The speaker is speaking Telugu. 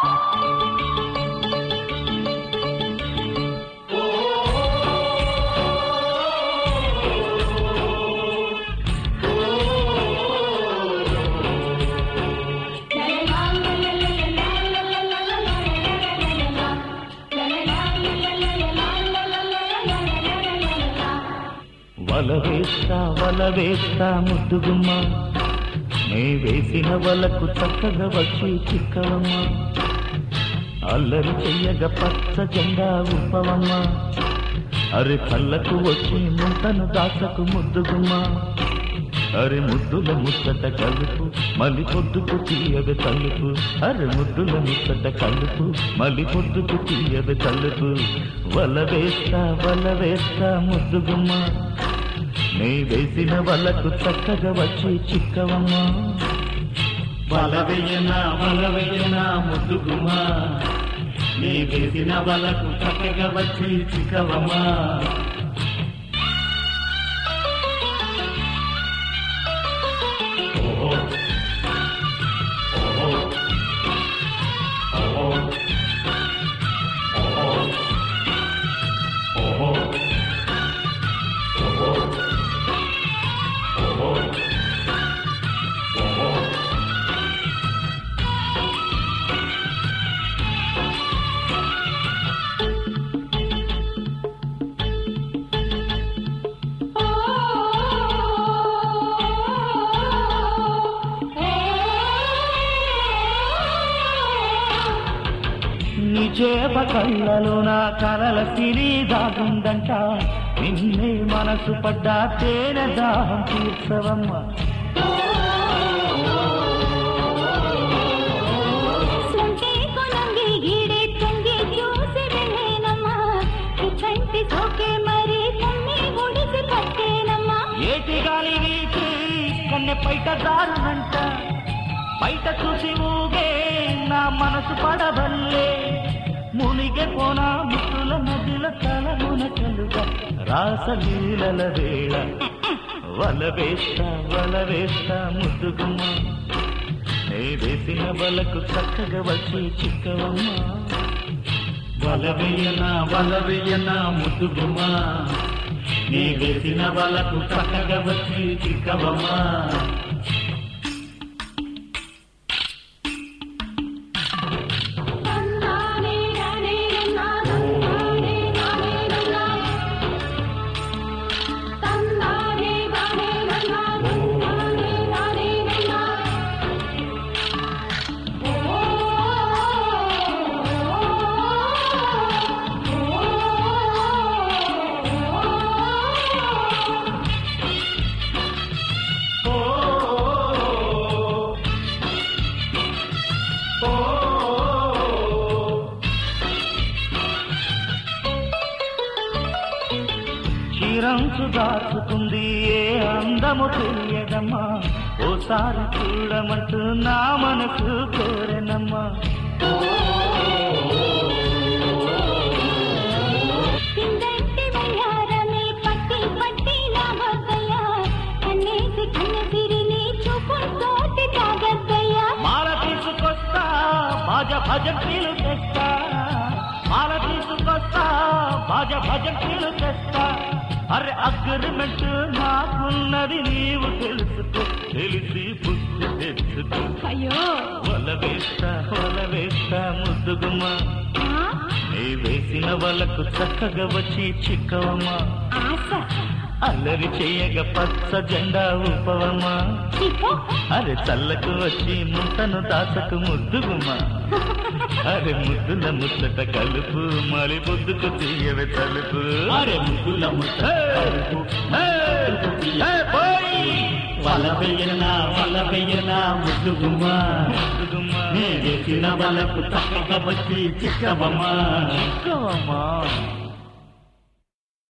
వల వేస్తా వల వేస్తా ముద్దుగుమ్మ నే వేసిన వలకు చక్కగా వచ్చి చిక్కవమ్మ అల్లరి చెయ్యగ పచ్చ జెండా ఉప్పవమ్మ అరి కళ్ళకు వచ్చి ముంతను దాచకు ముద్దుగుమ్మ అరే ముద్దుల ముచ్చట కలుపు మళ్ళీ పొద్దుకు తీయదు కలుపు అరే ముద్దుల ముచ్చట కలుపు మళ్ళీ పొద్దుకు తీయదు కలుపు వల వేస్తా వల వేస్తా ముద్దుగుమ్మ నీ వేసిన వలకు చక్కగా వచ్చి చిక్కవమ్మ బలవెయ్యనా బలవెయ్యనా ముద్దుగుమా నీ వేసిన బలకు చక్కగా వచ్చి చిక్కవమ్మా ఓహో ఓహో ఓహో ఓహో ఓహో ఓహో ఓహో ఓహో నీ చేప కళ్ళలో నా కలల సిరి దాగుందంట నిన్నే మనసు పడ్డా తేనె దాహం తీర్చవమ్మ సొంటే కొనంగి గీడే తంగి చూసి వెళ్ళేనమ్మా ఇట్లాంటి సోకే మరి తమ్మి ఒడిసి పట్టేనమ్మా ఏటి గాలి వీచి కన్నె పైట దారునంట బయట చూసి ఊగే నా మనసు పడవల్లే మునిగే కోన ముక్కుల నదిల తల మునకలుగా రాసలీలల వేళ వల వేస్తా వల వేస్తా ముద్దుగుమ్మ నే వేసిన వలకు చక్కగా వచ్చి చిక్కవమ్మ వలవెయ్యనా వలవెయ్యనా ముద్దుగుమా నీ వేసిన వాళ్ళకు చక్కగా వచ్చి చిక్కవమ్మా తన్నానే నానే నన్నా తన్నానే నానే నన్నా తన్నానే నానే నన్నా తన్నానే నానే నన్నా చీరంచు దాచుకుంది ఏ అందము తెలియదమ్మా ఓసారి చూడమంటూ నా మనసు కోరెనమ్మా కిందంటి వయ్యారమే పట్టి పట్టి నా వద్దయ్యా కన్నేసి కన్నెసిరిని చూపుతోటి తాగద్దయ్యా మాల తీసుకొస్తా బాజ భజంత్రీలు తెస్తా మాల తీసుకొస్తా బాజ భజంత్రీలు తెస్తా అరే అగ్రిమెంట్ నాకున్నది నీవు తెలుసుకో తెలిసి బుద్ధి తెచ్చుకో అయ్యో వల వేస్తా వల వేస్తా ముద్దుగుమ్మా ఆ, నీ వేసిన వాళ్ళకు చక్కగా వచ్చి చిక్కవమ్మా ఆశ అల్లరి చెయ్యగ పచ్చ జెండా ఊపవమ్మా చిపో అరే చల్లకు వచ్చి ముంతను దాచకు ముద్దుగుమ్మా అరే ముద్దుల ముచ్చట కలుపు మలి బుద్దుకు తీయవే తలుపు అరే ముద్దుల ముట్ట హే! హే! హే, పోయ్! వలవెయ్యనా వలవెయ్యనా ముద్దుగుమా ముద్దుగుమ్మా నీ వేసిన వాళ్ళకు చక్కగా వచ్చి చిక్కవమ్మా చిక్కవమ్మా